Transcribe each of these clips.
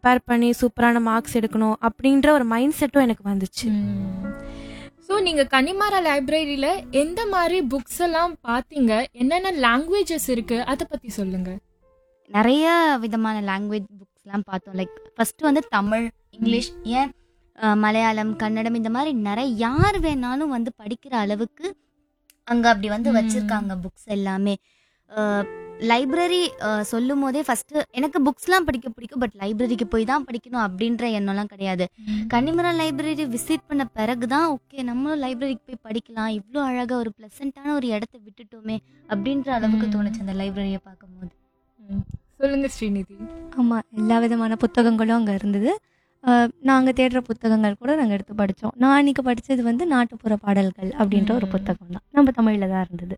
Prepare பண்ணி சூப்பரான marks எடுக்கணும் அப்படின்ற ஒரு மைண்ட் செட்டும் எனக்கு வந்துச்சு ஸோ நீங்க கன்னிமாரா லைப்ரரியில எந்த மாதிரி புக்ஸ் எல்லாம் பாத்தீங்க என்னென்ன லாங்குவேஜஸ் இருக்கு அதை பத்தி சொல்லுங்க நிறைய விதமான லாங்குவேஜ் புக்ஸ்லாம் பார்த்தோம் லைக் ஃபர்ஸ்ட் வந்து தமிழ் இங்கிலீஷ் ஏன் அஹ், மலையாளம் கன்னடம் இந்த மாதிரி நிறைய யார் வேணாலும் வந்து படிக்கிற அளவுக்கு அங்கே அப்படி வந்து ம். வச்சிருக்காங்க புக்ஸ் எல்லாமே லைப்ரரி சொல்லும் போதே ஃபர்ஸ்ட் எனக்கு புக்ஸ்லாம் படிக்க பிடிக்கும் பட் லைப்ரரிக்கு போய் தான் படிக்கணும் அப்படின்ற எண்ணம்லாம் கிடையாது கன்னிமரா லைப்ரரி விசிட் பண்ண பிறகு தான் ஓகே நம்மளும் லைப்ரரிக்கு போய் படிக்கலாம் இவ்வளோ அழகாக ஒரு ப்ளசண்ட்டான ஒரு இடத்த விட்டுட்டோமே அப்படின்ற அளவுக்கு ம். தோணுச்சு அந்த லைப்ரரியை பார்க்கும்போது ம். சொல்லுங்க ஸ்ரீநிதி ஆமாம் எல்லா விதமான புத்தகங்களும் அங்கே இருந்தது நாங்கள் தேடுற புத்தகங்கள் கூட நாங்கள் எடுத்து படித்தோம் நான் அன்றைக்கி படித்தது வந்து நாட்டுப்புற பாடல்கள் அப்படின்ற ஒரு ம். புத்தகம் தான் நம்ம தமிழில் தான் இருந்தது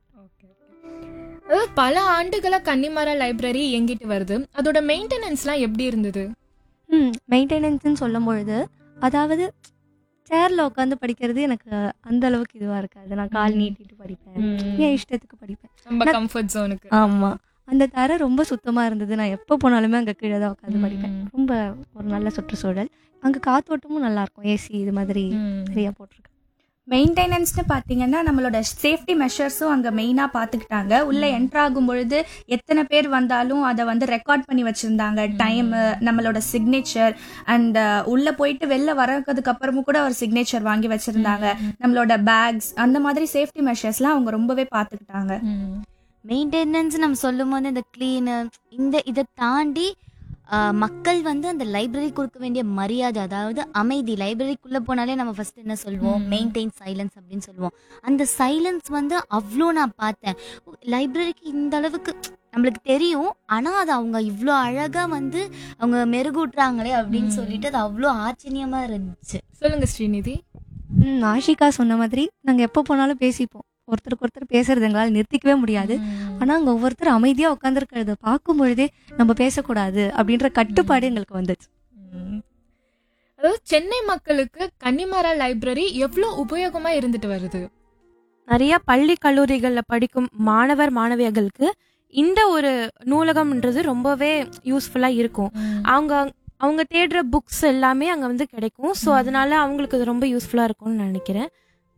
அதாவது பல ஆண்டுகளா கன்னிமாரா லைப்ரரி இயங்கிட்டு வருது அதோட மெயின்டெனன்ஸ்லாம் எப்படி இருந்தது ம் மெயின்டெனன்ஸ்னு சொல்லும் பொழுது அதாவது சேரில் உட்காந்து படிக்கிறது எனக்கு அந்த அளவுக்கு இதுவாக இருக்காது நான் கால் ம். நீட்டிட்டு படிப்பேன் என் இஷ்டத்துக்கு படிப்பேன் ரொம்ப நான்- கம்ஃபர்ட் ஜோனுக்கு ஆமாம் அந்த தரை ரொம்ப சுத்தமாக இருந்தது நான் எப்போ போனாலுமே அங்கே கீழே தான் உட்காந்து படிப்பேன் ம். ரொம்ப ஒரு நல்ல சுற்றுச்சூழல் அங்கே காத்தோட்டமும் நல்லா இருக்கும் ஏசி இது மாதிரி நிறையா போட்டிருக்கு மெயின்டெனன்ஸ்னு பார்த்தீங்கன்னா நம்மளோட சேஃப்டி மெஷர்ஸும் அங்கே மெயினாக பார்த்துக்கிட்டாங்க உள்ளே என்ட்ரு ஆகும் பொழுது எத்தனை பேர் வந்தாலும் அதை வந்து ரெக்கார்ட் பண்ணி வச்சுருந்தாங்க டைமு நம்மளோட சிக்னேச்சர் அண்ட் உள்ளே போயிட்டு வெளில வரதுக்கு அப்புறமும் கூட ஒரு சிக்னேச்சர் வாங்கி வச்சுருந்தாங்க நம்மளோட பேக்ஸ் அந்த மாதிரி சேஃப்டி மெஷர்ஸ்லாம் அவங்க ரொம்பவே பார்த்துக்கிட்டாங்க மெயின்டெனன்ஸ் நம்ம சொல்லும் போது இந்த க்ளீனு இந்த இதை தாண்டி ஆஹ், மக்கள் வந்து அந்த லைப்ரரி கொடுக்க வேண்டிய மரியாதை அதாவது அமைதி லைப்ரரிக்குள்ளே போனாலே நம்ம ஃபர்ஸ்ட் என்ன சொல்லுவோம் ம். மெயின்டைன் சைலன்ஸ் அப்படின்னு சொல்லுவோம் அந்த சைலன்ஸ் வந்து அவ்வளோ நான் பார்த்தேன் லைப்ரரிக்கு இந்த அளவுக்கு நம்மளுக்கு தெரியும் ஆனால் அது அவங்க இவ்வளோ அழகாக வந்து அவங்க மெருகூட்டுறாங்களே அப்படின்னு ம். சொல்லிட்டு அது அவ்வளோ ஆச்சரியமாக இருந்துச்சு சொல்லுங்க ஸ்ரீநிதி ம், ஆஷிகா சொன்ன மாதிரி நாங்கள் எப்போ போனாலும் பேசிப்போம் ஒருத்தருக்கு ஒருத்தர் பேசுறது எங்களால் நிறுத்திக்கவே முடியாது ஆனால் அங்கே ஒவ்வொருத்தர் அமைதியாக உட்காந்துருக்கிறத பார்க்கும் பொழுதே நம்ம பேசக்கூடாது அப்படின்ற கட்டுப்பாடு எங்களுக்கு வந்துச்சு ம். அதாவது சென்னை மக்களுக்கு கன்னிமாரா லைப்ரரி எவ்வளவு உபயோகமா இருந்துட்டு வருது நிறைய பள்ளி கல்லூரிகளில் படிக்கும் மாணவர் மாணவியர்களுக்கு இந்த ஒரு நூலகம்ன்றது ரொம்பவே யூஸ்ஃபுல்லாக இருக்கும் அவங்க அவங்க தேடுற புக்ஸ் எல்லாமே அங்கே வந்து கிடைக்கும் ஸோ ம். அதனால அவங்களுக்கு அது ரொம்ப யூஸ்ஃபுல்லாக இருக்கும்னு நினைக்கிறேன்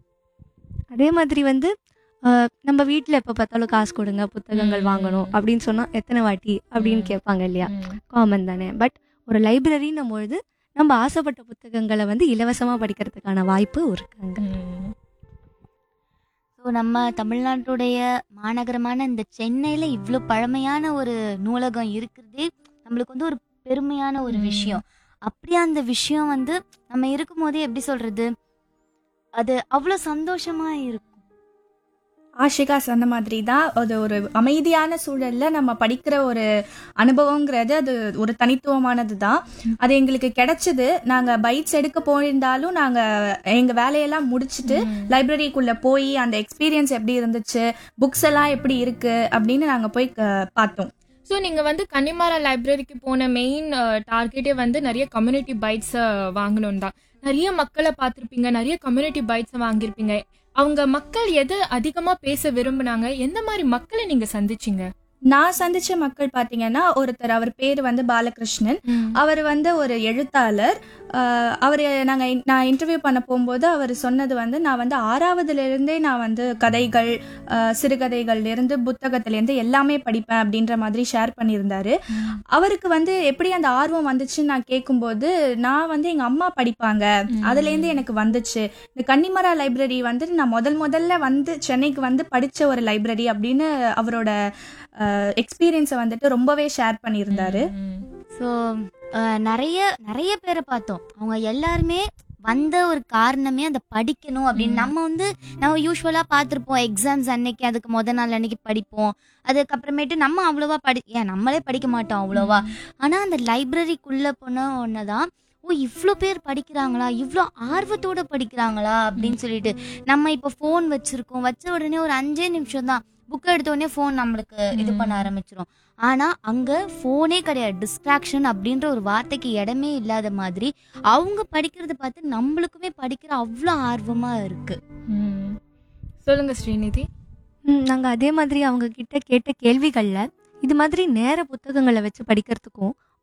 அதே மாதிரி வந்து அஹ், நம்ம வீட்டில் எப்போ பார்த்தாலும் காசு கொடுங்க புத்தகங்கள் ம். வாங்கணும் அப்படின்னு சொன்னால் எத்தனை வாட்டி அப்படின்னு ம். கேட்பாங்க இல்லையா ம். காமன் தானே பட் ஒரு லைப்ரரின்னும் பொழுது நம்ம ஆசைப்பட்ட புத்தகங்களை வந்து இலவசமாக படிக்கிறதுக்கான வாய்ப்பு இருக்காங்க ம். ஸோ நம்ம தமிழ்நாட்டுடைய மாநகரமான இந்த சென்னையில் இவ்வளோ பழமையான ஒரு நூலகம் இருக்கிறதே நம்மளுக்கு வந்து ஒரு பெருமையான ஒரு ம். விஷயம் அப்படியே அந்த விஷயம் வந்து நம்ம இருக்கும்போதே எப்படி சொல்றது அது அவ்வளோ சந்தோஷமா இருக்கும் ஆஷிகா சொன்ன மாதிரி தான் அது ஒரு அமைதியான சூழல்ல நம்ம படிக்கிற ஒரு அனுபவங்கிறது அது ஒரு தனித்துவமானது தான் அது எங்களுக்கு கிடைச்சது நாங்க பைட்ஸ் எடுக்க போயிருந்தாலும் நாங்க எங்க வேலையெல்லாம் முடிச்சுட்டு ம். லைப்ரரிக்குள்ள போய் அந்த எக்ஸ்பீரியன்ஸ் எப்படி இருந்துச்சு புக்ஸ் எல்லாம் எப்படி இருக்கு அப்படின்னு நாங்க போய் க- பார்த்தோம் ஸோ நீங்க வந்து கன்னிமாரா லைப்ரரிக்கு போன மெயின் டார்கெட்டே வந்து நிறைய கம்யூனிட்டி பைட்ஸ் வாங்கணும் தான் நிறைய மக்களை பார்த்துருப்பீங்க நிறைய கம்யூனிட்டி பைட்ஸ் வாங்கியிருப்பீங்க அவங்க மக்கள் எது அதிகமா பேச விரும்புனாங்க எந்த மாதிரி மக்களை நீங்க சந்திச்சீங்க நான் சந்திச்ச மக்கள் பாத்தீங்கன்னா ஒருத்தர் அவர் பேர் வந்து பாலகிருஷ்ணன் அவர் வந்து ஒரு எழுத்தாளர் ஆஹ் அவர் நாங்கள் நான் இன்டர்வியூ பண்ண போகும்போது அவர் சொன்னது வந்து நான் வந்து ஆறாவதுலேருந்தே நான் வந்து கதைகள் ஆஹ் சிறுகதைகள்லேருந்து புத்தகத்திலேருந்து எல்லாமே படிப்பேன் அப்படின்ற மாதிரி ஷேர் பண்ணியிருந்தாரு அவருக்கு வந்து எப்படி அந்த ஆர்வம் வந்துச்சுன்னு நான் கேட்கும்போது நான் வந்து எங்கள் அம்மா படிப்பாங்க அதுலேருந்து எனக்கு வந்துச்சு இந்த கன்னிமரா லைப்ரரி வந்து நான் முதல் முதல்ல வந்து சென்னைக்கு வந்து படித்த ஒரு லைப்ரரி அப்படின்னு அவரோட எக்ஸ்பீரியன்ஸை வந்துட்டு ரொம்பவே ஷேர் பண்ணியிருந்தாரு ம். ஸோ நிறைய நிறைய பேரை பார்த்தோம் அவங்க எல்லாருமே வந்த ஒரு காரணமே அந்த படிக்கணும் அப்படின்னு ம். நம்ம வந்து நம்ம யூஸ்வலாக பார்த்துருப்போம் எக்ஸாம்ஸ் அன்னைக்கு அதுக்கு முத நாள் அன்னைக்கு படிப்போம் அதுக்கப்புறமேட்டு நம்ம அவ்வளோவா படி ஏன் நம்மளே படிக்க மாட்டோம் அவ்வளோவா ஆனால் அந்த லைப்ரரிக்குள்ளே போன ஒன்று தான் ஓ இவ்வளோ பேர் படிக்கிறாங்களா இவ்வளோ ஆர்வத்தோட படிக்கிறாங்களா அப்படின்னு சொல்லிட்டு நம்ம இப்போ ஃபோன் வச்சுருக்கோம் வச்ச உடனே ஒரு அஞ்சே நிமிஷம் தான் புக் எடுத்த உடனே ஃபோன் நம்மளுக்கு இது பண்ண ஆரம்பிச்சிரும் ஆனால் அங்கே ஃபோனே கிடையாது டிஸ்ட்ராக்ஷன் அப்படின்ற ஒரு வார்த்தைக்கு இடமே இல்லாத மாதிரி அவங்க படிக்கிறத பார்த்து நம்மளுக்குமே படிக்கிற அவ்வளோ ஆர்வமாக இருக்குது ம். சொல்லுங்க ஸ்ரீநிதி நாங்கள் அதே மாதிரி அவங்க கிட்ட கேட்ட கேள்விகளில் இது மாதிரி நேர புத்தகங்களை வச்சு படிக்கிறதுக்கும்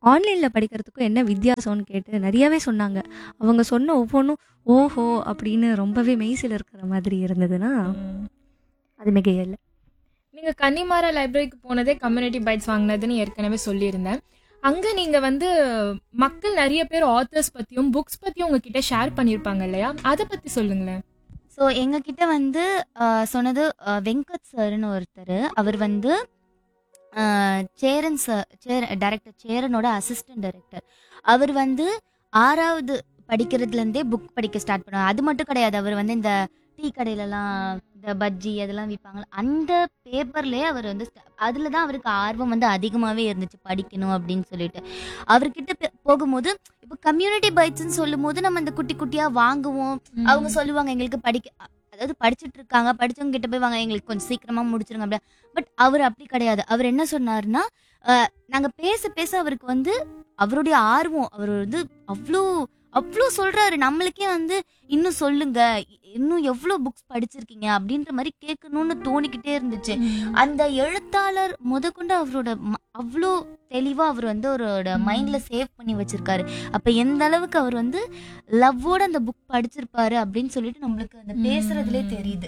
ஆன்லைனில் படிக்கிறதுக்கும் என்ன வித்தியாசம்னு கேட்டு நிறையவே சொன்னாங்க அவங்க சொன்ன ஒவ்வொன்றும் ஓஹோ அப்படின்னு ரொம்பவே மெய்சில் இருக்கிற மாதிரி இருந்ததுன்னா அது மிகையில்லை நீங்க கன்னிமாரா லைப்ரரிக்கு போனதே கம்யூனிட்டி பைட்ஸ் வாங்கினதுன்னு ஏற்கனவே சொல்லியிருந்தேன் அங்க நீங்க வந்து மக்கள் நிறைய பேர் ஆத்தர்ஸ் பத்தியும் புக்ஸ் பத்தியும் உங்ககிட்ட ஷேர் பண்ணிருப்பாங்க இல்லையா அதை பத்தி சொல்லுங்களேன் ஸோ எங்ககிட்ட வந்து ஆஹ், சொன்னது ஆஹ், வெங்கட் சார்னு ஒருத்தர் அவர் வந்து ஆஹ், சேரன் சார் சேர டைரக்டர் சேரனோட அசிஸ்டன்ட் டைரக்டர் அவர் வந்து ஆறாவது படிக்கிறதுலேருந்தே புக் படிக்க ஸ்டார்ட் பண்ணுவார் அது மட்டும் கிடையாது அவர் வந்து இந்த டீ கடையிலலாம் இந்த பஜ்ஜி அதெல்லாம் விற்பாங்கல்ல அந்த பேப்பர்லேயே அவர் வந்து அதில் தான் அவருக்கு ஆர்வம் வந்து அதிகமாகவே இருந்துச்சு படிக்கணும் அப்படின்னு சொல்லிட்டு அவர்கிட்ட பே- போகும்போது இப்போ கம்யூனிட்டி பைட்ஸ்ன்னு சொல்லும் போது நம்ம இந்த குட்டி குட்டியாக வாங்குவோம் அவங்க சொல்லுவாங்க எங்களுக்கு படிக்க அ- அதாவது படிச்சுட்டு இருக்காங்க படிச்சவங்க கிட்ட போய் வாங்க எங்களுக்கு கொஞ்சம் சீக்கிரமா முடிச்சிருங்க அப்படி பட் அவர் அப்படி கிடையாது அவர் என்ன சொன்னாருன்னா அஹ், நாங்க பேச பேச அவருக்கு வந்து அவருடைய ஆர்வம் அவர் வந்து அவ்வளோ அவ்வளோ சொல்றாரு நம்மளுக்கே வந்து இன்னும் சொல்லுங்க இ- இன்னும் எவ்வளோ புக்ஸ் படிச்சிருக்கீங்க அப்படின்ற மாதிரி கேட்கணும்னு தோணிக்கிட்டே இருந்துச்சு அந்த எழுத்தாளர் முதற்கொண்டு அவரோட ம- அவ்வளோ தெளிவா அவர் வந்து அவரோட மைண்ட்ல சேவ் பண்ணி வச்சிருக்காரு அப்ப எந்த அளவுக்கு அவர் வந்து லவ்வோட அந்த புக் படிச்சிருப்பாரு அப்படின்னு சொல்லிட்டு நம்மளுக்கு அந்த பேசுறதுலே தெரியுது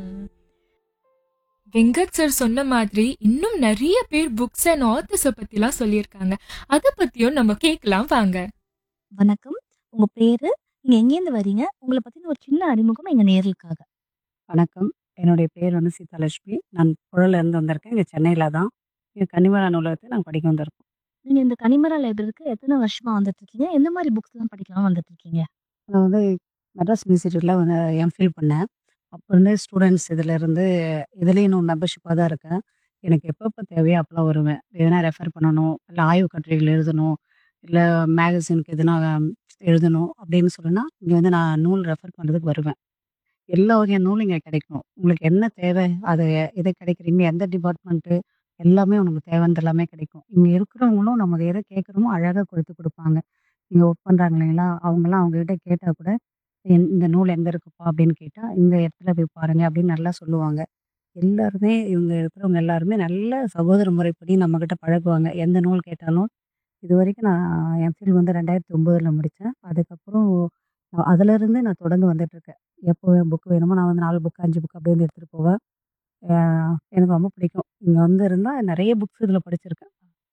வெங்கட் சார் சொன்ன மாதிரி இன்னும் நிறைய பேர் புக்ஸ் அண்ட் ஆத்தர்ஸ பத்திலாம் சொல்லியிருக்காங்க அதை பத்தியும் நம்ம கேட்கலாம் வாங்க வணக்கம் உங்க பேரு நீங்க எங்கேருந்து வரீங்க உங்களை பத்தின ஒரு சின்ன அறிமுகம் எங்க நேர்களுக்காக வணக்கம் என்னுடைய பேர் வந்து சீதாலட்சுமி நான் புழல்ல இருந்து வந்திருக்கேன் இங்கே சென்னையில் தான் இங்கே கன்னிமரா நூலகத்தை நாங்கள் படிக்க வந்திருக்கோம் நீங்க இந்த கனிமரா லைப்ரரிக்கு எத்தனை வருஷமா வந்துட்டு இருக்கீங்க எந்த மாதிரி புக்ஸ் எல்லாம் படிக்கலாம் வந்துட்டு இருக்கீங்க நான் வந்து மெட்ராஸ் யூனிவர்சிட்டியில் வந்து எம்ஃபில் பண்ணேன் அப்போ இருந்தே ஸ்டூடெண்ட்ஸ் இதில் இருந்து இதுலேயும் இன்னும் மெம்பர்ஷிப்பாக தான் இருக்கேன் எனக்கு எப்பப்போ தேவையோ அப்போலாம் வருவேன் எதனா ரெஃபர் பண்ணணும் இல்லை ஆய்வு கட்டுரைகள் எழுதணும் இல்லை மேகசினுக்கு எதுனா எழுதணும் அப்படின்னு சொல்லுனா இங்கே வந்து நான் நூல் ரெஃபர் பண்ணுறதுக்கு வருவேன் எல்லா வகையான நூலும் இங்கே கிடைக்கும் உங்களுக்கு என்ன தேவை அது எதை கிடைக்கிறீங்க எந்த டிபார்ட்மெண்ட்டு எல்லாமே உங்களுக்கு தேவைன்றது எல்லாமே கிடைக்கும் இங்கே இருக்கிறவங்களும் நம்ம எதை கேட்குறோமோ அழகாக கொடுத்து கொடுப்பாங்க இங்கே ஒர்க் பண்ணுறாங்க இல்லைங்களா அவங்கெல்லாம் அவங்ககிட்ட கேட்டால் கூட "என்- இந்த நூல் எங்கே இருக்குப்பா அப்படின்னு கேட்டால் இந்த இடத்துல போய் பாருங்க அப்படின்னு நல்லா சொல்லுவாங்க எல்லாருமே இவங்க இருக்கிறவங்க எல்லாருமே நல்ல சகோதர முறைப்படி நம்மக்கிட்ட பழகுவாங்க எந்த நூல் கேட்டாலும் இது வரைக்கும் நான் எம்ஃபில் வந்து ரெண்டாயிரத்தி ஒம்போதில் முடித்தேன் அதுக்கப்புறம் நான் அதிலிருந்து நான் தொடர்ந்து வந்துட்டுருக்கேன் எப்போ புக் வேணுமோ நான் வந்து நாலு புக் அஞ்சு புக் அப்படியே வந்து எடுத்துகிட்டு போவேன் அஹ் எனக்கு ரொம்ப பிடிக்கும் இங்கே வந்து இருந்தால் நிறைய புக்ஸ் இதில் படிச்சிருக்கேன்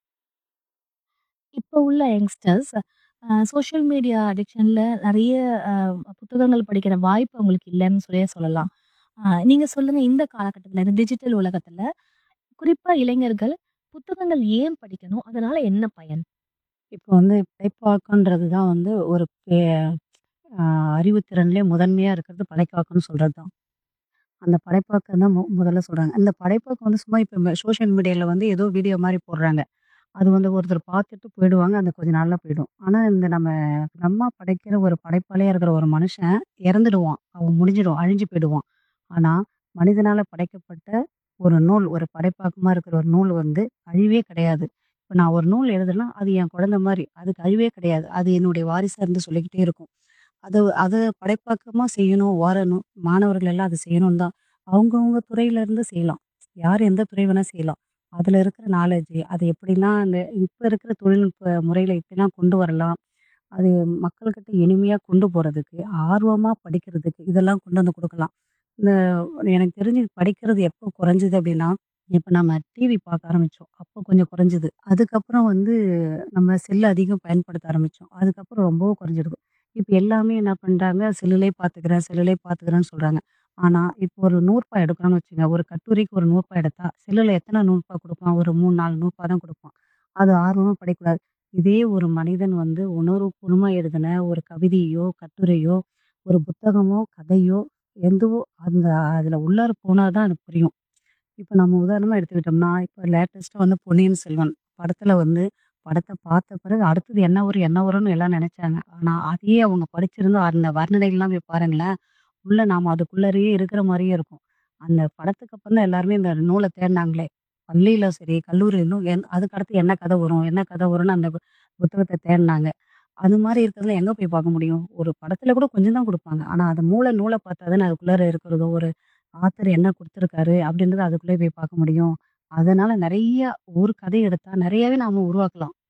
இப்போ உள்ள யங்ஸ்டர்ஸ் சோஷியல் மீடியா அடிக்ஷன்ல நிறைய அஹ், புத்தகங்கள் படிக்கிற வாய்ப்பு அவங்களுக்கு இல்லைன்னு சொல்லி சொல்லலாம் அஹ், நீங்க சொல்லுங்க இந்த காலகட்டத்தில் இந்த டிஜிட்டல் உலகத்துல குறிப்பா இளைஞர்கள் புத்தகங்கள் ஏன் படிக்கணும் அதனால என்ன பயன் இப்போ வந்து படைப்பாக்கன்றது தான் வந்து ஒரு பே- ஆஹ் அறிவுத்திறன்லேயே முதன்மையாக இருக்கிறது படைப்பாக்கம்னு சொல்கிறது தான் அந்த படைப்பாக்கம் தான் மு- முதல்ல சொல்கிறாங்க அந்த படைப்பாக்கம் வந்து சும்மா இப்போ சோஷியல் மீடியாவில் வந்து ஏதோ வீடியோ மாதிரி போடுறாங்க அது வந்து ஒருத்தர் பார்த்துட்டு போயிடுவாங்க அந்த கொஞ்ச நாளில் போயிடும் ஆனால் இந்த நம்ம நம்ம படைக்கிற ஒரு படைப்பாளியாக இருக்கிற ஒரு மனுஷன் இறந்துடுவான் அவன் முடிஞ்சிடும் அழிஞ்சு போயிடுவான் ஆனால் மனிதனால் படைக்கப்பட்ட ஒரு நூல் ஒரு படைப்பாக்கமாக இருக்கிற ஒரு நூல் வந்து அழிவே கிடையாது இப்போ நான் ஒரு நூல் எழுதுனா அது என் குழந்தை மாதிரி அதுக்கு அழிவே கிடையாது அது என்னுடைய வாரிசாக இருந்து சொல்லிக்கிட்டே இருக்கும் அதை அதை படைப்பாக்கமாக செய்யணும் வரணும் மாணவர்கள் எல்லாம் அதை செய்யணும் தான் அவங்கவுங்க துறையிலேருந்து செய்யலாம் யார் எந்த துறை வேணால் செய்யலாம் அதில் இருக்கிற நாலேஜ் அதை எப்படிலாம் அந்த இப்போ இருக்கிற தொழில்நுட்ப முறையில் எப்படிலாம் கொண்டு வரலாம் அது மக்கள்கிட்ட இனிமையாக கொண்டு போகிறதுக்கு ஆர்வமாக படிக்கிறதுக்கு இதெல்லாம் கொண்டு வந்து கொடுக்கலாம் இந்த எனக்கு தெரிஞ்சு படிக்கிறது எப்போ குறைஞ்சிது அப்படின்னா இப்போ நம்ம டிவி பார்க்க ஆரம்பித்தோம் அப்போ கொஞ்சம் குறைஞ்சிது அதுக்கப்புறம் வந்து நம்ம செல் அதிகம் பயன்படுத்த ஆரம்பித்தோம் அதுக்கப்புறம் ரொம்பவும் குறைஞ்சிடுது இப்போ எல்லாமே என்ன பண்ணுறாங்க செல்லுலே பார்த்துக்கிறேன் செல்லுலே பார்த்துக்கிறேன்னு சொல்கிறாங்க ஆனால் இப்போ ஒரு நூறுரூபா எடுக்கிறோம்னு வச்சுங்க ஒரு கட்டுரைக்கு ஒரு நூறுரூபா எடுத்தா செல்லில் எத்தனை நூறுரூபா கொடுப்பான் ஒரு மூணு நாலு நூறுரூபா தான் கொடுப்பான் அது ஆர்வமாக படிக்கக்கூடாது இதே ஒரு மனிதன் வந்து உணர்வுபூர்வமாக எழுதின ஒரு கவிதையோ கட்டுரையோ ஒரு புத்தகமோ கதையோ எதுவோ அந்த அதில் உள்ளார போனால் தான் எனக்கு புரியும் இப்போ நம்ம உதாரணமாக எடுத்துக்கிட்டோம்னா இப்போ லேட்டஸ்ட்டாக வந்து பொன்னியின் செல்வன் படத்தில் வந்து படத்தை பார்த்த பிறகு அடுத்தது என்ன வரும் என்ன வரும்னு எல்லாம் நினைச்சாங்க ஆனால் அதையே அவங்க படிச்சிருந்தா அந்த வர்ணனைகள்லாம் போய் பாருங்களேன் உள்ள நாம் அதுக்குள்ளேயே இருக்கிற மாதிரியே இருக்கும் அந்த படத்துக்கு அப்புறம் தான் எல்லாருமே இந்த நூலை தேடினாங்களே பள்ளியில சரி கல்லூரியிலும் என் அதுக்கு அடுத்து என்ன கதை வரும் என்ன கதை வரும்னு அந்த பு- புத்தகத்தை தேடினாங்க அது மாதிரி இருக்கிறதுல எங்கே போய் பார்க்க முடியும் ஒரு படத்தில் கூட கொஞ்சம் தான் கொடுப்பாங்க ஆனால் அது மூளை நூலை பார்த்தா தானே அதுக்குள்ளார இருக்கிறதோ ஒரு ஆத்தர் என்ன கொடுத்துருக்காரு அப்படின்றத அதுக்குள்ளே போய் பார்க்க முடியும் அதனால நிறைய ஒரு கதை எடுத்தா நிறையவே நாம உருவாக்கலாம்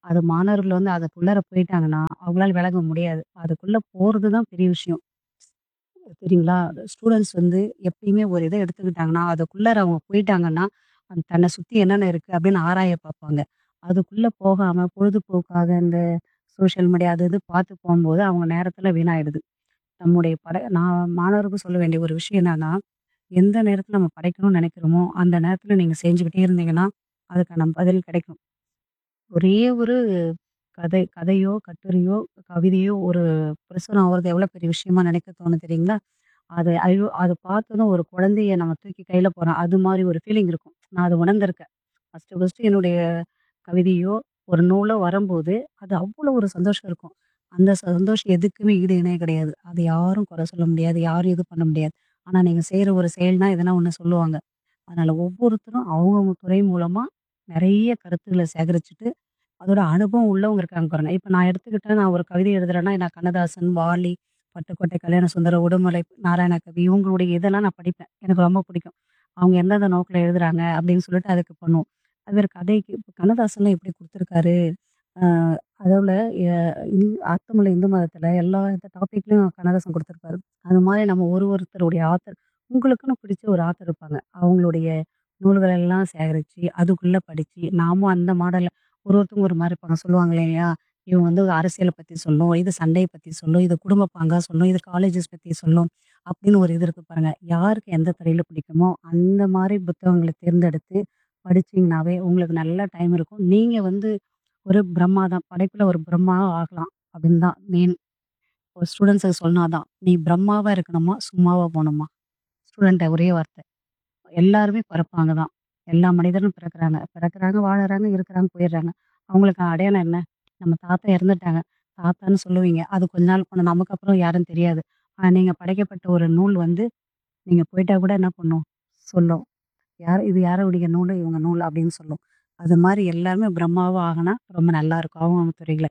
அது மாணவர்கள் வந்து அதுக்குள்ளார போயிட்டாங்கன்னா, அவங்களால விளங்க முடியாது. அதுக்குள்ள போறது தான் பெரிய விஷயம். சரிங்களா? ஸ்டூடண்ட்ஸ் வந்து எப்பயுமே ஒரு இத எடுத்துக்கிட்டாங்கன்னா, அதுக்குள்ளார அவங்க போயிட்டாங்கன்னா, அந் தன்னை சுத்தி என்னென்ன இருக்கு அப்படின்னு ஆராய பார்ப்பாங்க. அதுக்குள்ள போகாம பொழுதுபோக்காக இந்த சோஷியல் மீடியா அது இது பார்த்து போம்போது அவங்க நேரத்தில வீணாயிடுது. நம்முடைய பட நான் மாணவருக்கு சொல்ல வேண்டிய ஒரு விஷயம் என்னன்னா, எந்த நேரத்தில நம்ம படைக்கணும்னு நெனைக்கிறோமோ, அந்த நேரத்தில நீங்க செஞ்சுக்கிட்டே இருந்தீங்கன்னா, அதுக்கான பதில் கிடைக்கும். ஒரே ஒரு கதை கதையோ, கட்டுரையோ, கவிதையோ ஒரு பிரசுரம் ஆவுறது எவ்வளோ பெரிய விஷயமா நினைக்க தோணும் தெரியுங்களா? அது ஐயோ! அத பார்த்ததும் ஒரு குழந்தைய நம்ம தூக்கி கையில போடுறோம். அது மாரி ஒரு ஃபீலிங் இருக்கும். நான் அத உணர்ந்திருக்கேன். ஃபர்ஸ்ட்டு ஃபர்ஸ்ட்டு என்னுடைய கவிதையோ, ஒரு நூலோ வரும்போது, அது அவ்வளோ ஒரு சந்தோஷம் இருக்கும். அந்த சந்தோஷம் எதுக்குமே ஈடு இணை கிடையாது. அது யாரும் குறை சொல்ல முடியாது. யாரும் இது பண்ண முடியாது. ஆனா நீங்க செய்ற ஒரு செயல்னா எதனா ஒண்ணு சொல்லுவாங்க. அதனால ஒவ்வொருத்தரும் அவங்கவங்க துறை மூலமா நெறைய கருத்துக்கள சேகரிச்சுட்டு, அதோட அனுபவம் உள்ளவங்க இருக்காங்க பாருங்க. இப்ப நான் எடுத்துக்கிட்டேன் நான் ஒரு கவிதை எழுதுறேன்னா, நான் கண்ணதாசன், வாலி, பட்டுக்கோட்டை கல்யாண சுந்தரம், உடுமலை நாராயணகவி இவங்களுடைய இதெல்லாம் நான் படிப்பேன். எனக்கு ரொம்ப பிடிக்கும். அவங்க எந்தெந்த நோக்குல எழுதுறாங்க அப்படின்னு சொல்லிட்டு அதுக்கு பண்ணுவோம். அதுமாரி கதைக்கு இப்ப கண்ணதாசன்லாம் எப்படி குடுத்துருக்காரு. அ அதோட எ இந் அர்த்தமுள்ள இந்து மதத்தில எல்லா டாபிக்லயும் கண்ணதாசன் குடுத்துருப்பாரு. அது மாரி நம்ம ஒரு ஒருத்தருடைய ஆத்தர் உங்களுக்குன்னு பிடிச்ச ஒரு ஆத்தர் இருப்பாங்க. அவங்களுடைய நூல்கள் எல்லாம் சேகரிச்சு, அதுக்குள்ள படிச்சு, நாமும் அந்த மாடல்ல ஒரு ஒருத்தவங்க ஒரு மாரி இருப்பாங்க. சொல்லுவாங்க இல்லையா? இவங்க வந்து அரசியல பத்தி சொல்லும், இது சண்டைய பத்தி சொல்லும், இது குடும்ப பாங்கா சொல்லும், இது காலேஜஸ் பத்தி சொல்லும். அப்படின்னு ஒரு இது இருக்கு பாருங்க. யாருக்கு எந்த துறையில பிடிக்குமோ, அந்த மாரி புத்தகங்கள தேர்ந்தெடுத்து படிச்சீங்கனாவே, உங்களுக்கு நல்ல டைம் இருக்கும். நீங்க வந்து ஒரு பிரம்மா தான். படைப்புல ஒரு பிரம்மாவா ஆகலாம். அப்படின்னு தான் மெயின். ஒரு ஸ்டூடண்ட்ஸுக்கு சொன்னா தான். "நீ பிரம்மாவா இருக்கணுமா? சும்மாவா போணுமா?" ஸ்டூடண்ட்ட ஒரே வார்த்தை. எல்லாருமே பிறப்பாங்க தான். எல்லா மனிதரும் பிறக்குறாங்க. பிறக்குறாங்க, வாழுறாங்க, இருக்கிறாங்க, போயிடுறாங்க. அவங்களுக்கு அடையாளம் என்ன? நம்ம தாத்தா இறந்துட்டாங்க. தாத்தான்னு சொல்லுவீங்க. அது கொஞ்ச நாள் போனா நமக்கு அப்புறம் யாருன்னு தெரியாது. ஆனா நீங்க படைக்கப்பட்ட ஒரு நூல் வந்து, நீங்க போயிட்டா கூட என்ன பண்ணும்? சொல்லும். யார் இது யாருடைய நூலு? இவங்க நூல் அப்படின்னு சொல்லும். அது மாரி எல்லாருமே பிரம்மாவா ஆகுனா ரொம்ப நல்லாருக்கும். அவங்கவங்க துறையில.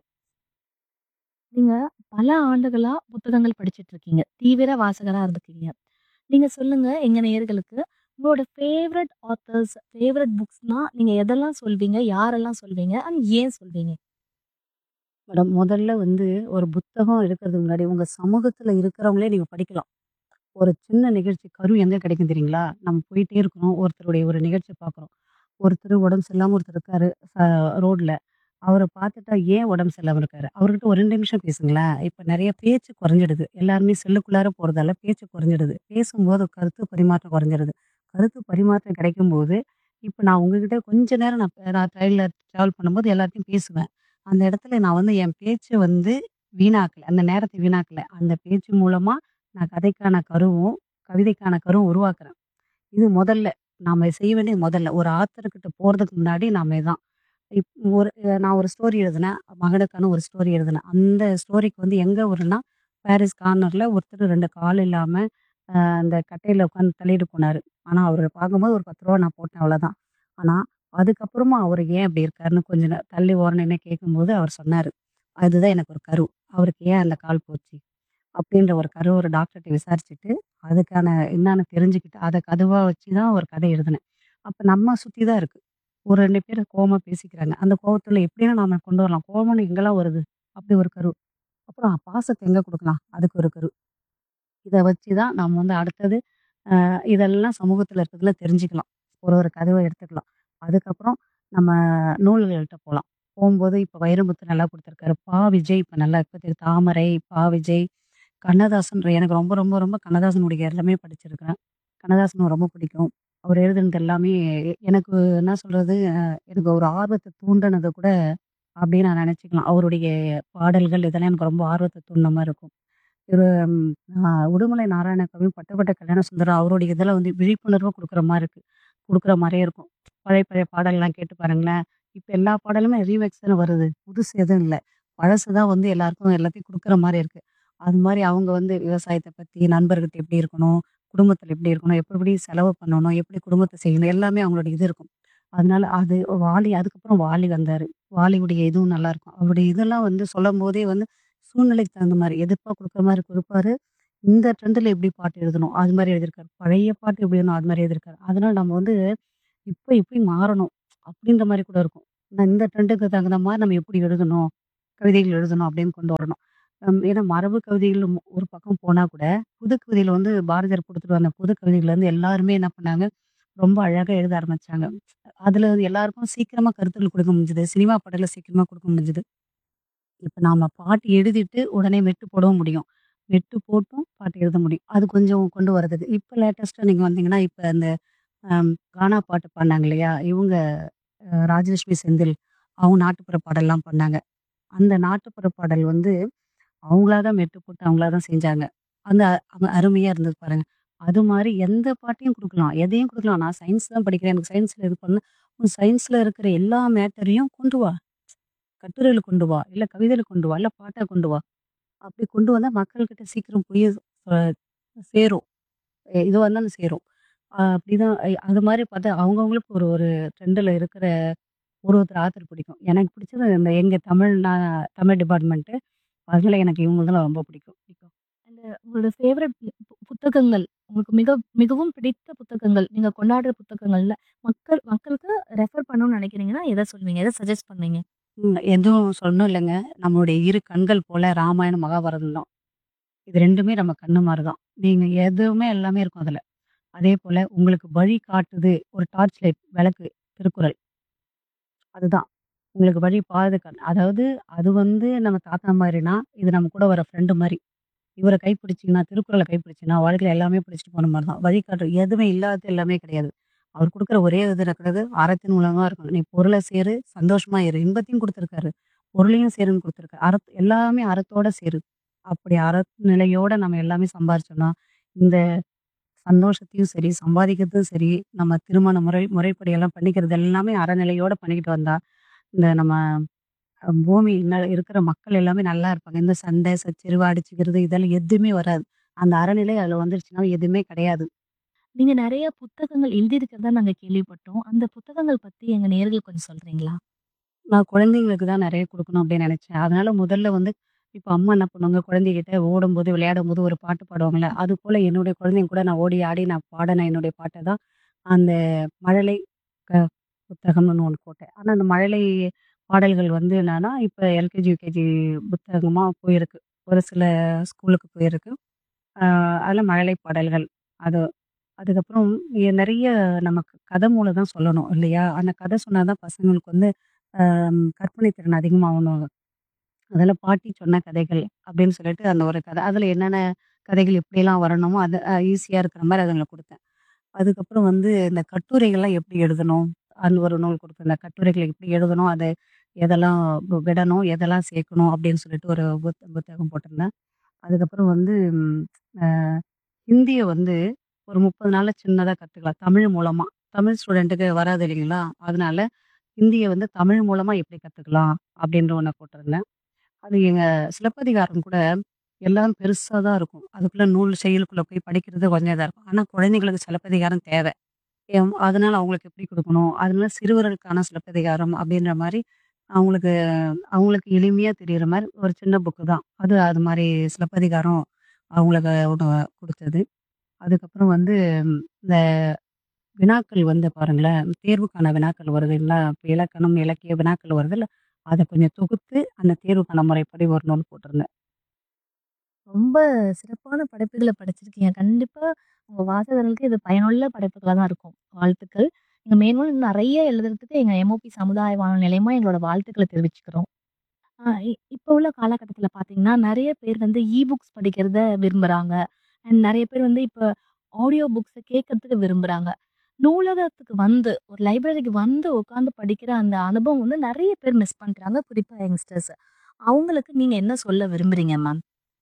நீங்க பல ஆண்டுகளா புத்தகங்கள் படிச்சுட்டு இருக்கீங்க. தீவிர வாசகரா இருந்திருக்கீங்க. நீங்க சொல்லுங்க எங்க நேயர்களுக்கு, உங்களோட ஃபேவரைட் ஆத்தர்ஸ், ஃபேவரைட் புக்ஸ்னா நீங்க எதெல்லாம் சொல்வீங்க? யாரெல்லாம் சொல்வீங்க? அண்ட் ஏன் சொல்வீங்க? மேடம் முதல்ல வந்து ஒரு புத்தகம் எடுக்கிறதுக்கு முன்னாடி, உங்க சமூகத்துல இருக்கிறவங்களே நீங்க படிக்கலாம். ஒரு சின்ன நிகழ்ச்சி கரு எங்க கிடைக்கும் தெரியுங்களா? நம்ம போயிட்டே இருக்கிறோம். ஒருத்தருடைய ஒரு நிகழ்ச்சி பார்க்குறோம். ஒருத்தர் உடம்பு சரியில்லாம ஒருத்தர் இருக்காரு ச ரோட்ல. அவர பார்த்துட்டா ஏன் உடம்பு சரியில்லாம இருக்காரு? அவர்கிட்ட ஒரு 2 நிமிஷம் பேசுங்களேன். இப்ப நெறைய பேச்சு குறைஞ்சிடுது. எல்லாருமே செல்லுக்குள்ளார போறதால பேச்சு குறைஞ்சிடுது. பேசும்போது கருத்து பரிமாற்றம் குறைஞ்சிடுது. கருத்து பரிமாற்றம் கிடைக்கும்போது, இப்ப நான் உங்ககிட்ட கொஞ்ச நேரம் நான் நான் ட்ரெயின்ல ட்ராவல் பண்ணும்போது எல்லார்ட்டயும் பேசுவேன். அந்த இடத்துல நான் வந்து என் பேச்ச வந்து வீணாக்கல. அந்த நேரத்த வீணாக்கல. அந்த பேச்சு மூலமா நான் கதைக்கான கருவும், கவிதைக்கான கருவும் உருவாக்குறேன். இது முதல்ல. நாம செய்ய வேண்டியது முதல்ல. ஒரு ஆத்தர்கிட்ட போறதுக்கு முன்னாடி நாம இதான். இப் ஒரு நான் ஒரு ஸ்டோரி எழுதினேன். மகனுக்கான ஒரு ஸ்டோரி எழுதினேன். அந்த ஸ்டோரிக்கு வந்து எங்க வரும்னா, பாரிஸ் கார்னர்ல ஒருத்தர் 2 கால் இல்லாம, அ அந்த கட்டையில உட்காந்து தள்ளிட்டு போனாரு. ஆனா அவர பார்க்கும்போது ஒரு ரூ. 10 நான் போட்டேன் அவ்வளோதான். ஆனா, அதுக்கப்புறமா அவரு ஏன் அப்படி இருக்காருன்னு கொஞ்ச நே தள்ளி ஓரம் நின்னு கேட்கும்போது அவர் சொன்னாரு. அதுதான் எனக்கு ஒரு கரு. அவருக்கு ஏன் அந்த கால் போச்சு? அப்படின்ற ஒரு கரு ஒரு டாக்டர்ட்ட விசாரிச்சுட்டு, அதுக்கான என்னான்னு தெரிஞ்சுக்கிட்டு, அத கதுவா வச்சு தான் ஒரு கதை எழுதினேன். அப்ப நம்ம சுத்தி தான் இருக்கு. ஒரு 2 பேர் கோவமா பேசிக்கிறாங்க. அந்த கோவத்துல எப்படிலாம் நாம கொண்டு வரலாம்? கோவம்னு எங்கெல்லாம் வருது? அப்படி ஒரு கரு. அப்புறம் பாசத்த எங்க குடுக்கலாம்? அதுக்கு ஒரு கரு. இத வச்சு தான் நம்ம வந்து அடுத்தது அ இதெல்லாம் சமூகத்துல இருக்கிறதுல தெரிஞ்சுக்கலாம். ஒரு ஒரு கதவ எடுத்துக்கலாம். அதுக்கப்புறம் நம்ம நூல்கள்ட்ட போலாம். போம்போது இப்ப வைரமுத்து நல்லா குடுத்துருக்காரு. பா. விஜய் இப்ப நல்லா இப்ப தாமரை, பா. விஜய், கண்ணதாசன் எனக்கு ரொம்ப ரொம்ப ரொம்ப கண்ணதாசனுடைய எல்லாமே படிச்சிருக்கிறேன். கண்ணதாசன ரொம்ப பிடிக்கும். அவர் எழுதுனது எல்லாமே எனக்கு என்ன சொல்றது? அ எனக்கு ஒரு ஆர்வத்த தூண்டுனது கூட அப்படின்னு நான் நெனச்சுக்கலாம். அவருடைய பாடல்கள் இதெல்லாம் எனக்கு ரொம்ப ஆர்வத்த தூண்டுன மாரி இருக்கும். இவரு அ உடுமலை நாராயணகவி, பட்டுக்கோட்டை கல்யாண சுந்தரம் அவருடைய இதில வந்து விழிப்புணர்வு குடுக்குற மாரி இருக்கு. குடுக்குற மாரியே இருக்கும். பழைய பழைய பாடல்லாம் கேட்டு பாருங்களேன். இப்ப எல்லா பாடலுமே ரீமிக்ஸ் தானே வருது. புதுசு எதுவும் இல்ல. பழசு தான் வந்து எல்லாருக்கும் எல்லாத்தையும் குடுக்குற மாரி இருக்கு. அது மாரி அவங்க வந்து விவசாயத்த பத்தி, நண்பர்கிட்ட எப்படி இருக்கணும்? குடும்பத்தில எப்படி இருக்கணும்? எப்படி எப்படி செலவு பண்ணணும்? எப்படி குடும்பத்த செய்யணும்? எல்லாமே அவங்களோட இது இருக்கும். அதனால அது வாலி அதுக்கப்புறம் வாலி வந்தாரு. வாலியுடைய இதுவும் நல்லாருக்கும். அவருடைய இதெல்லாம் வந்து சொல்லும்போதே வந்து சூழ்நிலைக்கு தகுந்த மாரி எதிர்ப்பா குடுக்குற மாரி குடுப்பாரு. இந்த ட்ரெண்டுல எப்படி பாட்டு எழுதணும்? அது மாரி எழுதியிருக்காரு. பழைய பாட்டு எப்படி வேணும்? அது மாரி எழுதியிருக்காரு. அதனால நம்ம வந்து இப்ப எப்படி மாறணும்? அப்படின்ற மாரி கூட இருக்கும். நான் இந்த ட்ரெண்டுக்கு தகுந்த மாதிரி நம்ம எப்படி எழுதணும் கவிதைகள் எழுதணும் அப்படின்னு கொண்டு வரணும் ஹம், ஏன்னா மரபு கவிதைகள் மு- ஒரு பக்கம் போனா கூட புது கவிதையில வந்து பாரதியார் கொடுத்துட்டு வந்த புது கவிதைகள் வந்து எல்லாருமே என்ன பண்ணாங்க ரொம்ப அழகா எழுத ஆரம்பிச்சாங்க அதுல எல்லாருக்கும் சீக்கிரமா கருத்துக்கள் கொடுக்க முடிஞ்சது சினிமா பாடல சீக்கிரமா கொடுக்க முடிஞ்சது இப்ப நாம பாட்டு எழுதிட்டு உடனே மெட்டு போடவும் முடியும் மெட்டு போட்டும் பாட்டு எழுத முடியும் அது கொஞ்சம் கொண்டு வர்றதுக்கு இப்ப லேட்டஸ்டா நீங்க வந்தீங்கன்னா இப்ப இந்த ஆம், கானா பாட்டு பாடினாங்க இல்லையா இவங்க அஹ், ராஜலட்சுமி செந்தில் அவங்க நாட்டுப்புற பாடல்லாம் பண்ணாங்க அந்த நாட்டுப்புற பாடல் வந்து அவங்களா தான் மெட்டு போட்டு அவங்களா தான் செஞ்சாங்க அந்த அ- அ- அருமையா இருந்தது பாருங்க அது மாதிரி எந்த பாட்டையும் கொடுக்கலாம் எதையும் கொடுக்கலாம் நான் சயின்ஸ் தான் படிக்கிறேன் எனக்கு சயின்ஸ்ல இது பண்ண உன் சயின்ஸ்ல இருக்கிற எல்லா மேட்டரையும் கொண்டு வா கட்டுரையில கொண்டு வா இல்ல கவிதையில கொண்டு வா இல்ல பாட்டா கொண்டு வா அப்படி கொண்டு வந்தா மக்கள்கிட்ட சீக்கிரம் போய் அஹ், சேரும் எ- இதுவா இருந்தாலும் சேரும் அஹ் அப்படிதான் அ- அது மாதிரி பார்த்தா அவங்கவுங்களுக்கு ஒரு ஒரு ட்ரெண்டில் இருக்கிற ஒரு ஒருத்தர் ஆத்தர் பிடிக்கும் எனக்கு பிடிச்சது இந்த எங்க தமிழ் நான் தமிழ் டிபார்ட்மெண்ட்டு அதில் எனக்கு இவங்கதான் ரொம்ப பிடிக்கும் பிடிக்கும் அந்த உங்களோட ஃபேவரட் புத்தகங்கள் உங்களுக்கு மிக மிகவும் பிடித்த புத்தகங்கள் நீங்க கொண்டாடுற புத்தகங்கள்ல மக்கள் மக்களுக்கு ரெஃபர் பண்ணணும்னு நினைக்கிறீங்கன்னா எதை சொல்வீங்க எதை சஜஸ்ட் பண்ணுவீங்க ம், எதுவும் சொல்லணும் இல்லைங்க நம்மளுடைய இரு கண்கள் போல ராமாயணம் மகாபாரதம் தான் இது ரெண்டுமே நம்ம கண்ணு மாதிரி தான் நீங்க எதுவுமே எல்லாமே இருக்கும் அதுல அதே போல உங்களுக்கு வழி காட்டுது ஒரு டார்ச் லைட் விளக்கு திருக்குறள் அதுதான் உங்களுக்கு வழி பாதுகாப்பு அதாவது அது வந்து நம்ம தாத்தா மாதிரினா இது நம்ம கூட வர ஃப்ரெண்டு மாதிரி இவரை கைப்பிடிச்சிங்கன்னா திருக்குறளை கைப்பிடிச்சிங்கன்னா வாழ்க்கையில எல்லாமே பிடிச்சிட்டு போன மாதிரி தான் வழிகாட்டு எதுவுமே இல்லாதது எல்லாமே கிடையாது அவர் கொடுக்குற ஒரே இது இருக்கிறது அறத்தின் மூலமா இருக்கும் நீ பொருளை சேரு சந்தோஷமா இரு இன்பத்தையும் கொடுத்துருக்காரு பொருளையும் சேருன்னு கொடுத்துருக்காரு அற எல்லாமே அறத்தோட சேரு அப்படி அற நிலையோட நம்ம எல்லாமே சம்பாரிச்சோம்னா இந்த சந்தோஷத்தையும் சரி சம்பாதிக்கிறதும் சரி நம்ம திருமண முறை முறைப்படி எல்லாம் பண்ணிக்கிறது எல்லாமே அறநிலையோட பண்ணிக்கிட்டு வந்தா இந்த நம்ம அஹ், பூமி இன்ன- இருக்கிற மக்கள் எல்லாமே நல்லா இருப்பாங்க இந்த சண்டை சச்சரவு அடிச்சுக்கிறது இதெல்லாம் எதுவுமே வராது அந்த அறநிலை அதுல வந்துருச்சுன்னா எதுவுமே கிடையாது நீங்க நிறைய புத்தகங்கள் எழுதியிருக்கிறதா நாங்க கேள்விப்பட்டோம் அந்த புத்தகங்கள் பத்தி எங்க நேயர்களுக்கு கொஞ்சம் சொல்றீங்களா நான் குழந்தைங்களுக்கு தான் நிறைய கொடுக்கணும் அப்படின்னு நினைச்சேன் அதனால முதல்ல வந்து இப்போ அம்மா என்ன பண்ணுவாங்க குழந்தைகிட்ட ஓடும்போது விளையாடும் போது ஒரு பாட்டு பாடுவாங்கல்ல அது போல என்னுடைய குழந்தைங்க கூட நான் ஓடி ஆடி நான் பாடினேன் என்னுடைய பாட்டை தான் அந்த மழலை க புத்தகம்னு ஒன்று போட்டேன் ஆனால் அந்த மழலை பாடல்கள் வந்து என்னன்னா இப்போ எல்கேஜி யூகேஜி புத்தகமாக போயிருக்கு ஒரு சில ஸ்கூலுக்கு போயிருக்கு ஆஹ் அதில் மழலை பாடல்கள் அது அதுக்கப்புறம் இ- நிறைய நமக்கு கதை மூலம் தான் சொல்லணும் இல்லையா அந்த கதை சொன்னாதான் பசங்களுக்கு வந்து ஆம், கற்பனை திறன் அதிகமாகணும் அதில் பாட்டி சொன்ன கதைகள் அப்படின்னு சொல்லிட்டு அந்த ஒரு கதை அதில் என்னென்ன கதைகள் எப்படியெல்லாம் வரணுமோ அது ஈஸியாக இருக்கிற மாதிரி அதுங்களை கொடுத்தேன் அதுக்கப்புறம் வந்து இந்த கட்டுரைகள்லாம் எப்படி எழுதணும் அந்த ஒரு நூல் கொடுத்துருந்தேன் கட்டுரைகளை எப்படி எழுதணும் அதை எதெல்லாம் வி- விடணும் எதெல்லாம் சேர்க்கணும் அப்படின்னு சொல்லிட்டு ஒரு புத்த புத்தகம் போட்டிருந்தேன் அதுக்கப்புறம் வந்து ம், அஹ், ஹிந்தியை வந்து ஒரு முப்பது நாள்ல சின்னதாக கற்றுக்கலாம் தமிழ் மூலமாக தமிழ் ஸ்டூடெண்ட்டுக்கு வராது இல்லைங்களா அதனால ஹிந்தியை வந்து தமிழ் மூலமாக எப்படி கற்றுக்கலாம் அப்படின்ற ஒன்று போட்டிருந்தேன் அது எங்கள் சிலப்பதிகாரம் கூட எல்லாம் பெருசாக தான் இருக்கும் அதுக்குள்ளே நூல் செயலுக்குள்ளே போய் படிக்கிறது கொஞ்சம் இதாக இருக்கும் ஆனால் குழந்தைங்களுக்கு சிலப்பதிகாரம் தேவை ஏம், அதனால அவங்களுக்கு எப்படி கொடுக்கணும் அதனால சிறுவர்களுக்கான சிலப்பதிகாரம் அப்படின்ற மாதிரி அவங்களுக்கு அவங்களுக்கு எளிமையாக தெரியுற மாதிரி ஒரு சின்ன புக்கு தான் அது அது மாதிரி சிலப்பதிகாரம் அவங்களுக்கு ஒன்று கொடுத்தது அதுக்கப்புறம் வந்து ம், இந்த வினாக்கள் வந்து பாருங்களேன் தேர்வுக்கான வினாக்கள் வருது இல்லை இப்போ இலக்கணம் இலக்கிய வினாக்கள் வருது இல்லை அதை கொஞ்சம் தொகுத்து அந்த தேர்வுக்கான முறைப்படி ஒரு நூல் போட்டிருந்தேன் ரொம்ப சிறப்பான படைப்புகளை படைச்சிருக்கீங்க கண்டிப்பா உங்க வாசகர்களுக்கு இது பயனுள்ள படைப்புகளா தான் இருக்கும் வாழ்த்துக்கள் நீங்க மேலும் இன்னும் நிறைய எழுதுறதுக்கு எங்க எம்ஓபி சமுதாய வானொலி நிலையமா எங்களோட வாழ்த்துக்களை தெரிவிச்சுக்கிறோம் ஆஹ் இ- இப்போ உள்ள காலகட்டத்தில் பார்த்தீங்கன்னா நிறைய பேர் வந்து இ புக்ஸ் படிக்கிறத விரும்புறாங்க அண்ட் நிறைய பேர் வந்து இப்போ ஆடியோ புக்ஸை கேட்கறதுக்கு விரும்புறாங்க நூலகத்துக்கு வந்து ஒரு லைப்ரரிக்கு வந்து உட்காந்து படிக்கிற அந்த அனுபவம் வந்து நிறைய பேர் மிஸ் பண்றாங்க குறிப்பா யங்ஸ்டர்ஸ் அவங்களுக்கு நீங்க என்ன சொல்ல விரும்புறீங்க மேம்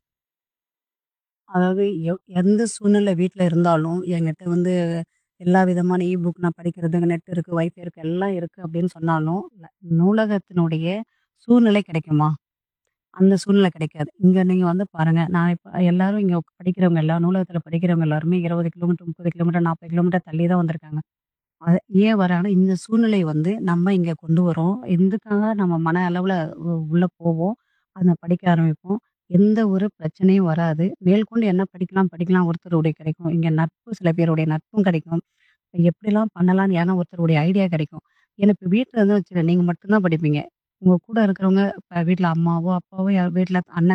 அதாவது எவ்- எந்த சூழ்நிலை வீட்டில் இருந்தாலும் என்கிட்ட வந்து எல்லா விதமான இ புக் நான் படிக்கிறதுக்கு நெட் இருக்கு வைஃபை இருக்கு எல்லாம் இருக்கு அப்படின்னு சொன்னாலும் ல- நூலகத்தினுடைய சூழ்நிலை கிடைக்குமா அந்த சூழ்நிலை கிடைக்காது இங்க நீங்க வந்து பாருங்க நான் இப்போ எல்லாரும் இங்க படிக்கிறவங்க எல்லா நூலகத்துல படிக்கிறவங்க எல்லாருமே இருபது கிலோமீட்டர் முப்பது கிலோமீட்டர் நாற்பது கிலோமீட்டர் தள்ளி தான் வந்திருக்காங்க அது ஏன் வராங்கன்னா இந்த சூழ்நிலை வந்து நம்ம இங்க கொண்டு வரோம் எதுக்காக நம்ம மன அளவுல உ- உள்ள போவோம் அதை படிக்க ஆரம்பிப்போம் எந்த ஒரு பிரச்சனையும் வராது மேற்கொண்டு என்ன படிக்கலாம் படிக்கலாம் ஒருத்தருடைய கிடைக்கும் இங்க நட்பு சில பேருடைய நட்பும் கிடைக்கும் எப்படிலாம் பண்ணலாம்னு ஏன்னா ஒருத்தருடைய ஐடியா கிடைக்கும் ஏன்னா இப்போ வீட்டில் இருந்து வச்சுக்க நீங்கள் மட்டும்தான் படிப்பீங்க உங்கள் கூட இருக்கிறவங்க இப்போ வீட்டில் அம்மாவோ அப்பாவோ யார் வீட்டில் அண்ணன்